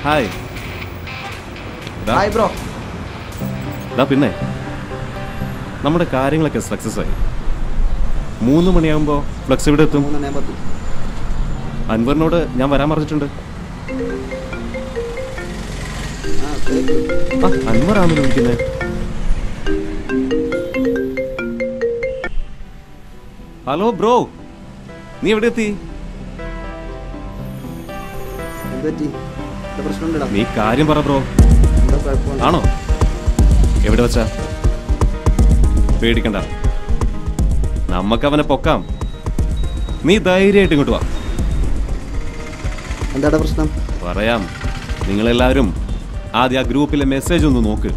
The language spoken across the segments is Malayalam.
ഹായ് ദാ, ഹായ് ബ്രോ ദാ പിന്നെ നമ്മുടെ കാര്യങ്ങളൊക്കെ സക്സസ് ആയി മൂന്ന് മണിയാകുമ്പോൾ ഫ്ലക്സ് ഇവിടെ എത്തും മൂന്നെണ്ണേ പത്ത് അൻവറിനോട് ഞാൻ വരാൻ പറഞ്ഞിട്ടുണ്ട് ആ കേക്ക്. ആ അൻവറാണല്ലോ വിളിക്കുന്നത് ഹലോ ബ്രോ നീ എവിടെ എത്തി എന്ത് പറ്റി എന്താ പ്രശ്നം ഉണ്ടടാ നീ കാര്യം പറ ബ്രോ എന്താ കുഴപ്പമുണ്ട് ആണോ എവിടെ വച്ചാ പേടിക്കണ്ട നമുക്ക് അവനെ പൊക്കാം നീ ധൈര്യമായിട്ട് ഇങ്ങോട്ട് വാ എന്താടാ പ്രശ്നം പറയാം നിങ്ങളെല്ലാവരും ആദ്യം ആ ഗ്രൂപ്പിലെ മെസ്സേജ് ഒന്ന് നോക്ക്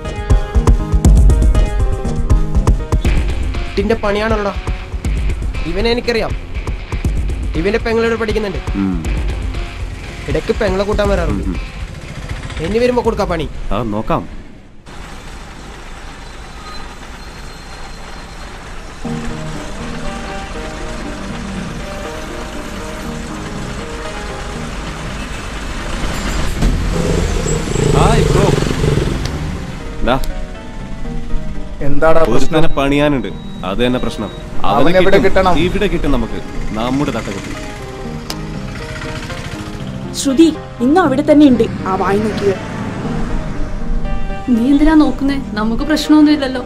ഇതിന്റെ പണിയാണല്ലോടാ ഇവനെ എനിക്കറിയാം ഇവന്റെ പെങ്ങളോട് പഠിക്കുന്നുണ്ട് ഉം, ഇടയ്ക്ക് പെങ്ങളെ കൂട്ടാൻ വരാറുണ്ട് ഉം. എന്നെ വരുമ്പോ കൊടുക്കാം പണി ആ നോക്കാം ഹായ് ബ്രോ ദാ എന്താടാ പ്രശ്നം ഒരുത്തനെ പണിയാനുണ്ട് അത് തന്നെ പ്രശ്നം അവനെ എവിടെ കിട്ടണം? ഇവിടെ കിട്ടും നമുക്ക് നമ്മുടെ തട്ടകത്തിൽ ശ്രുതി ഇന്നും അവിടെ തന്നെ ഉണ്ട് ആ വായി നോക്കിയത് നീ എന്തിനാ നോക്കുന്നേ നമുക്ക് പ്രശ്നമൊന്നുമില്ലല്ലോ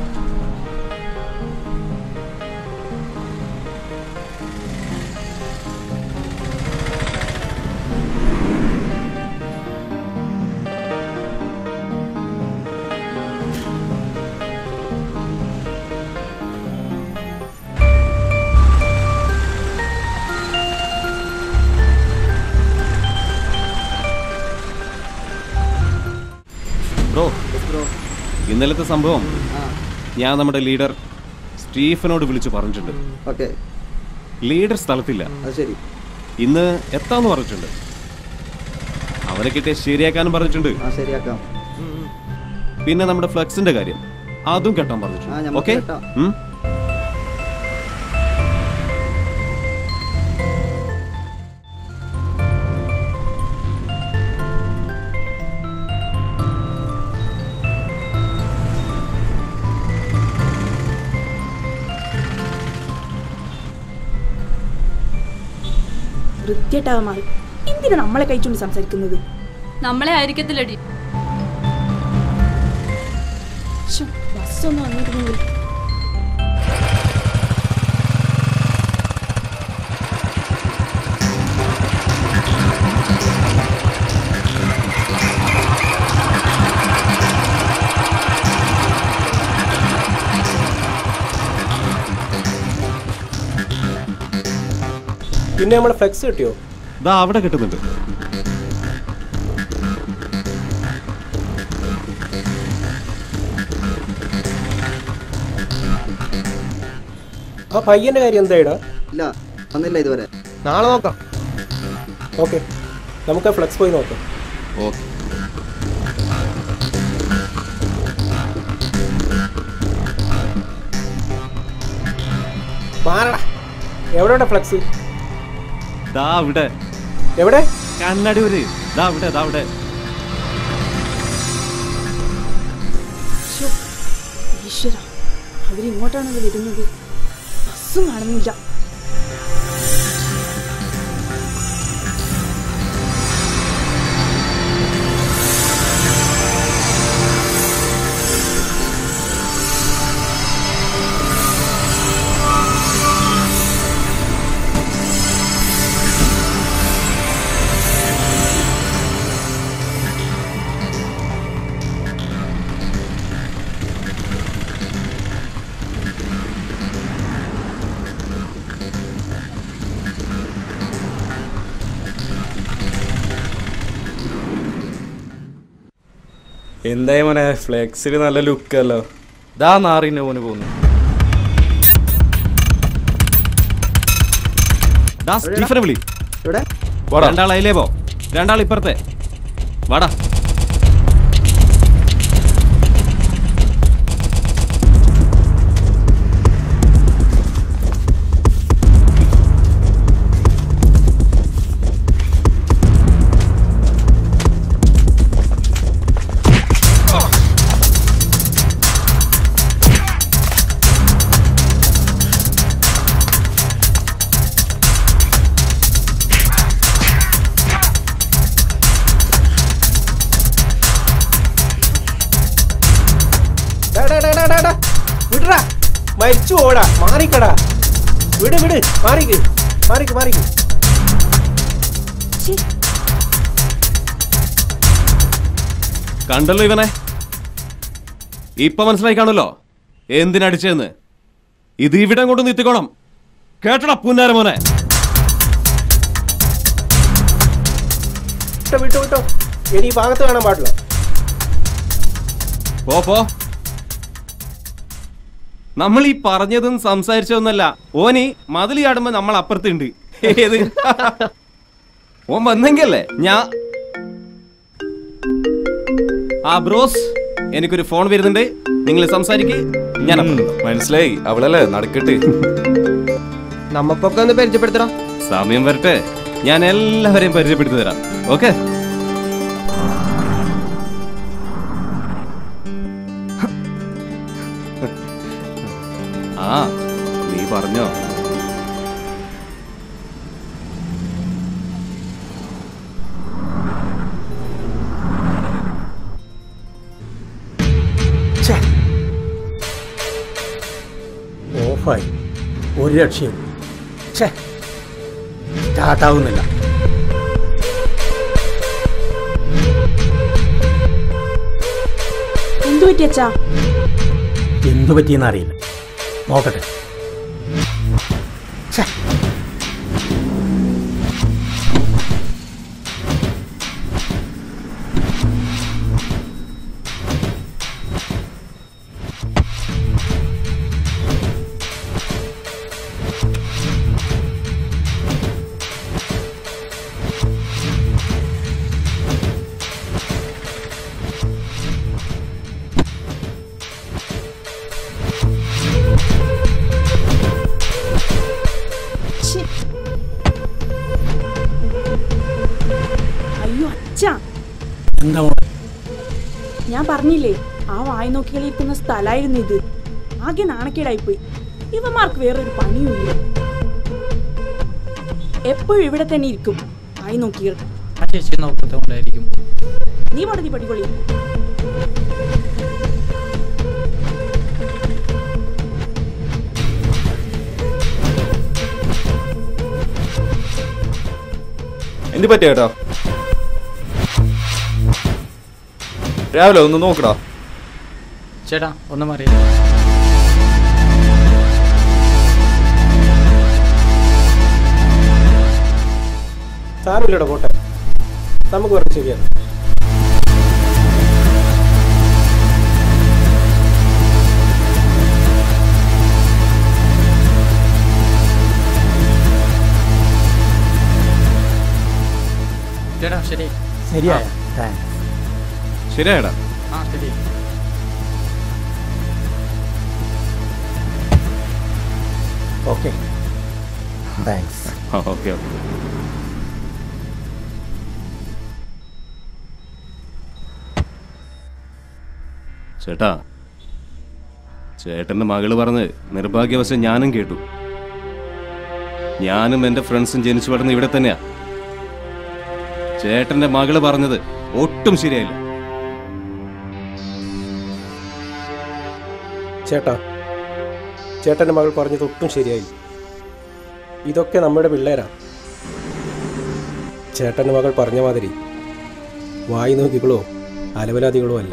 ബ്രോ ബ്രോ ഇന്നലത്തെ സംഭവം ആ ഞാൻ നമ്മുടെ ലീഡർ സ്റ്റീഫനോട് വിളിച്ചു പറഞ്ഞിട്ടുണ്ട് ഓക്കെ ലീഡർ സ്ഥലത്തില്ല അത് ശരി ഇന്ന് എത്താന്ന് പറഞ്ഞിട്ടുണ്ട് അവരെ കിട്ടിയ ശരിയാക്കാനും പറഞ്ഞിട്ടുണ്ട് ആ ശരിയാക്കാം പിന്നെ നമ്മുടെ ഫ്ലക്സിന്റെ കാര്യം അതും കെട്ടാൻ ആ, പറഞ്ഞിട്ടുണ്ട് ഞമ്മക്ക് ഓക്കെ കെട്ടാം. വൃത്തിയായിട്ടാവാൻ മാറി എന്തിനാ നമ്മളെ കഴിച്ചുകൊണ്ട് സംസാരിക്കുന്നത് നമ്മളെ ആയിരിക്കത്തില്ലടി ശ്ശോ, ബസ്സൊന്നും വന്നിരുന്നെങ്കിൽ പിന്നെ നമ്മളെ ഫ്ലെക്സ് കിട്ടിയോ ദാ അവിടെ കിട്ടുന്നുണ്ട് ആ പയ്യന്റെ കാര്യം എന്തായിടാ ഇല്ല വന്നില്ല ഇതുവരെ നാളെ നോക്കാം ഓക്കെ നമുക്ക് ആ ഫ്ലെക്സ് പോയി നോക്കാം ഓക്കെ മാറടാ എവിടെയുടെ ഫ്ലെക്സ് ദാ അവിടെ എവിടെ കണ്ണടിയൂര് ദാ അവിടെ ദാ അവിടെ ശ്ശോ, ഈശ്വര അവരിങ്ങോട്ടാണല്ലോ വരുന്നത് ബസ്സും കാണുന്നില്ല എന്തായി മോനെ ഫ്ലെക്സിൽ നല്ല ലുക്കല്ലോ ദാ നാറിന്റെ മോന് പോകുന്നു ദാ സ്റ്റീഫനെ വിളി ഇവിടെ പോടാ രണ്ടാൾ അതിലേ പോ രണ്ടാൾ ഇപ്പുറത്തെ വാടാ വിടടാ മരിച്ചു ഓടാ മാറിക്കടാ വിട് വിട് മാറിക്ക് മാറിക്ക് മാറിക്ക് ഛേ, കണ്ടല്ലോ ഇവനെ ഇപ്പൊ മനസ്സിലായി കാണുമല്ലോ എന്തിനടിച്ചെന്ന് ഇത് ഇവിടെ കൊണ്ട് നിർത്തിക്കോണം കേട്ടടാ പുന്നാര മോനെ വിട്ടോ വിട്ടോ വിട്ടോ ഇനി ഈ ഭാഗത്ത് കാണാൻ പാടില്ല പോ പോ നമ്മൾ ഈ പറഞ്ഞതും സംസാരിച്ചതൊന്നല്ല ഓനി മതിൽ ചാടുമ്പോ നമ്മൾ അപ്പുറത്തുണ്ട് ഏത് ഓൻ വന്നെങ്കിലല്ലേ ഞാൻ ആ ബ്രോസ് എനിക്കൊരു ഫോൺ വരുന്നുണ്ട് നിങ്ങൾ സംസാരിക്ക് ഞാൻ അപ്പുറത്ത്. മനസ്സിലായി അവളല്ലേ നടക്കട്ടെ നമ്മപ്പൊക്കെ ഒന്ന് പരിചയപ്പെടുത്തണം സമയം വരട്ടെ ഞാൻ എല്ലാവരെയും പരിചയപ്പെടുത്തി തരാം ഓക്കെ ആ നീ പറഞ്ഞോ ഓഫായി ഒരു രക്ഷയും ഛേ സ്റ്റാർട്ടാവുന്നില്ല എന്തു പറ്റി അച്ഛാ എന്തു പറ്റിയെന്ന് അറിയില്ല നോക്കട്ടെ ഛേ. ഛേ. അയ്യോ അച്ഛാ എന്താ മോളെ ഞാൻ പറഞ്ഞില്ലേ ആ വായി നോക്കി കളിയിരിക്കുന്ന സ്ഥലമായിരുന്നു ഇത് ആകെ നാണക്കേടായിപ്പോയി ഇവന്മാർക്ക് വേറൊരു പണിയുമില്ല എപ്പോഴും ഇവിടെ തന്നെ ഇരിക്കും വായി നോക്കികൾ ആ ചേച്ചി നോക്കത്തോണ്ടായിരിക്കും നീ പടതി പടികൊള്ളി എന്ത് പറ്റിയ കേട്ടോ രാവിലെ ഒന്ന് നോക്കടാ ചേട്ടാ ഒന്ന് മാറി സാരമില്ലടോ പോട്ടെ നമുക്ക് പറഞ്ഞ് ശരിയാണ് ചേട്ടാ ശരി ശരിയായ താങ്ക്സ് ശരിയാടാ ആ ശരി ഓക്കെ താങ്ക്സ് ഓക്കെ ഓക്കെ ചേട്ടാ ചേട്ടന്റെ മകള് പറഞ്ഞ് നിർഭാഗ്യവശം ഞാനും കേട്ടു ഞാനും എന്റെ ഫ്രണ്ട്സും ജനിച്ചു വളർന്ന ഇവിടെ തന്നെയാ ചേട്ടന്റെ മകള് പറഞ്ഞത് ഒട്ടും ശരിയായില്ല ചേട്ടാ ചേട്ടൻ്റെ മകൾ പറഞ്ഞത് ഒട്ടും ശരിയായില്ല ഇതൊക്കെ നമ്മുടെ പിള്ളേരാ ചേട്ടൻ്റെ മകൾ പറഞ്ഞ മാതിരി വായി നോക്കികളോ അലവലാദികളോ അല്ല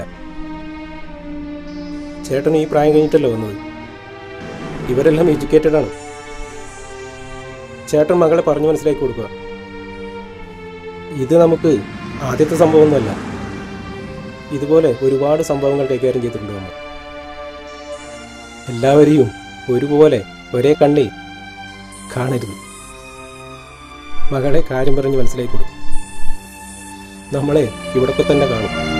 ചേട്ടൻ ഈ പ്രായം കഴിഞ്ഞിട്ടല്ലോ വന്നത് ഇവരെല്ലാം എഡ്യൂക്കേറ്റഡ് ആണ് ചേട്ടൻ മകളെ പറഞ്ഞു മനസ്സിലാക്കി കൊടുക്കുക ഇത് നമുക്ക് ആദ്യത്തെ സംഭവമൊന്നുമല്ല ഇതുപോലെ ഒരുപാട് സംഭവങ്ങൾ കൈകാര്യം ചെയ്തിട്ടുണ്ട് നമ്മൾ എല്ലാവരെയും ഒരുപോലെ ഒരേ കണ്ണി കാണരുത് മകളെ കാര്യം പറഞ്ഞ് മനസ്സിലാക്കി കൊടുക്കും നമ്മളെ ഇവിടൊക്കെ തന്നെ കാണും